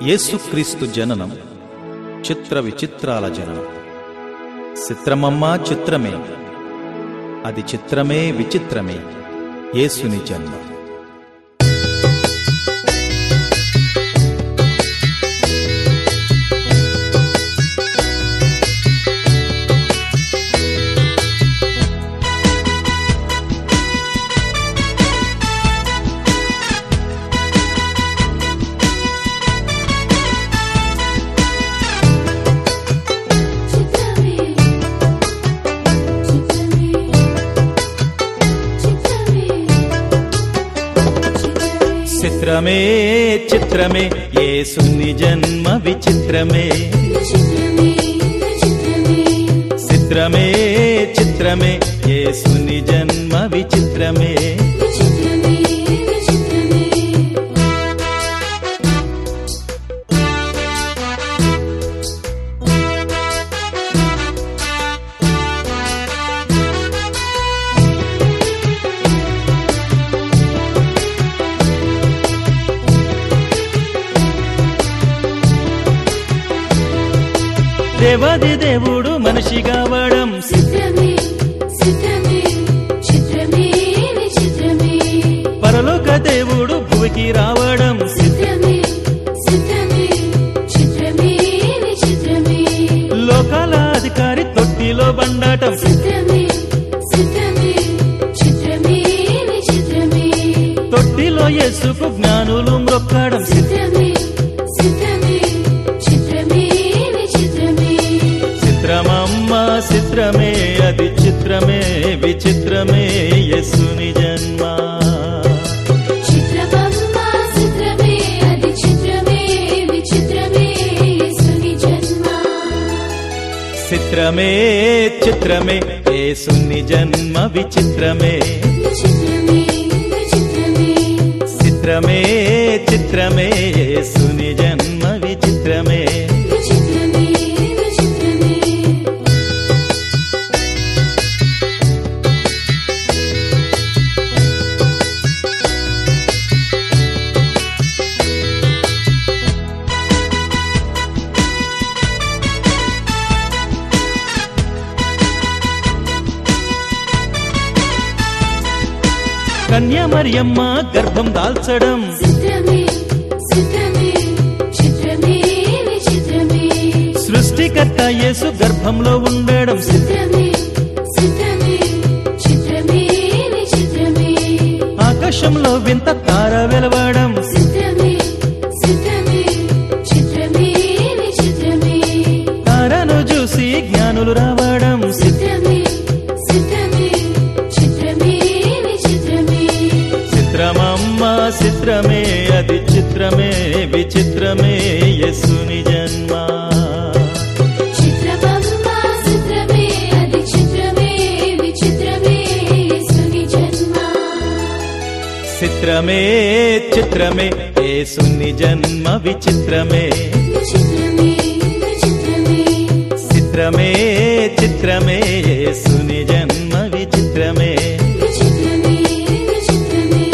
యేసుక్రీస్తు జననం చిత్ర విచిత్రాల జననం చిత్రమమ్మా చిత్రమే అది చిత్రమే విచిత్రమే యేసుని జన్మ చిత్రమే చిత్రమే చిత్రమే చిత్రమే చిత్రమే చిత్రమే యేసుని జన్మ విచిత్రమే చిత్రమే చిత్రమే చిత్రమే చిత్రమే యేసుని జన్మ విచిత్రమే చిత్రమే చిత్రమే దేవాది దేవుడు మనిషి కావడం చిత్రమే చిత్రమే చిత్రమే చిత్రమే పరలోక దేవుడు భూమికి రావడం చిత్రమే చిత్రమే చిత్రమే చిత్రమే లోకాల అధికారి తొట్టిలో బండాటం చిత్రమే చిత్రమే చిత్రమే చిత్రమే తొట్టిలో యేసుకు జ్ఞానులు మ్రొక్కడం చిత్రమే చిత్రమే చిత్రమే చిత్రమే చిత్రమమ్మ చిత్రమే అది చిత్రమే విచిత్రమే యేసుని జన్మ చిత్రమమ్మ చిత్రమే అది చిత్రమే విచిత్రమే యేసుని జన్మ చిత్రమే చిత్రమే యేసుని జన్మ విచిత్రమే చిత్రమే చిత్రమే చిత్రమే చిత్రమే యేసుని జన్మ విచిత్రమే చిత్రమే చిత్రమే కన్యామరియమ్మ గర్భం దాల్చడం చిత్రమే చిత్రమే చిత్రమే విచిత్రమే సృష్టికర్త యేసు గర్భంలో ఉండడం చిత్రమే చిత్రమే చిత్రమే విచిత్రమే ఆకాశంలో వింత తార వెలవడం చిత్రమే చిత్రమే చిత్రమే విచిత్రమే తారను చూసి జ్ఞానులు రావడం చిత్రమే చిత్రమే చిత్రమే విచిత్రమే చిత్రమమ్మ చిత్రమే అది చిత్రమే విచిత్రమే యస్సుని జన్మ చిత్రమమ్మ చిత్రమే అది చిత్రమే విచిత్రమే యేసుని జన్మ చిత్రమే చిత్రమే యేసుని జన్మ విచిత్రమే చిత్రమే చిత్రమే చిత్రమే చిత్రమే యేసుని జన్మ విచిత్రమే చిత్రమే చిత్రమే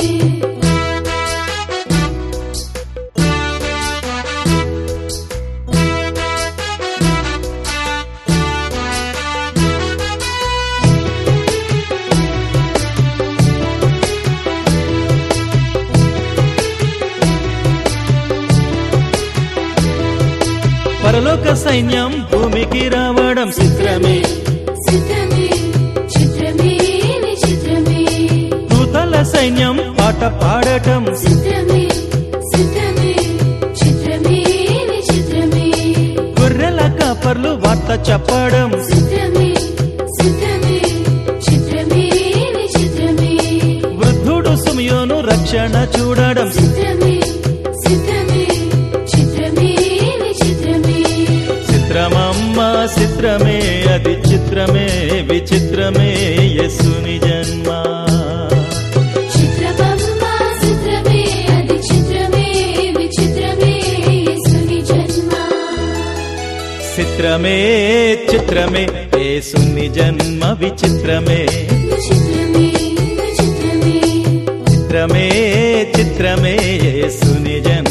పరలోక సైన్యం భూమికి రావడం చిత్రమే చిత్రమే చిత్రమే విచిత్రమే దూతల సైన్యం పాట పాడటం చిత్రమే చిత్రమే చిత్రమే విచిత్రమే గొర్రెల కాపర్లు వార్త చెప్పడం చిత్రమే చిత్రమే చిత్రమే విచిత్రమే వృద్ధుడు సుమయోను రక్షణ చూడడం చిత్రమే చిత్రమే చిత్రమే విచిత్రమే చిత్రమమ్మ చిత్రమే అది చిత్రమే విచిత్రమే యస్సుని జన్మ చిత్రమమ్మ చిత్రమే అది చిత్రమే విచిత్రమే యేసుని జన్మ చిత్రమే చిత్రమే యేసుని జన్మ విచిత్రమే చిత్రమే చిత్రమే చిత్రమే చిత్రమే యేసుని జన్మ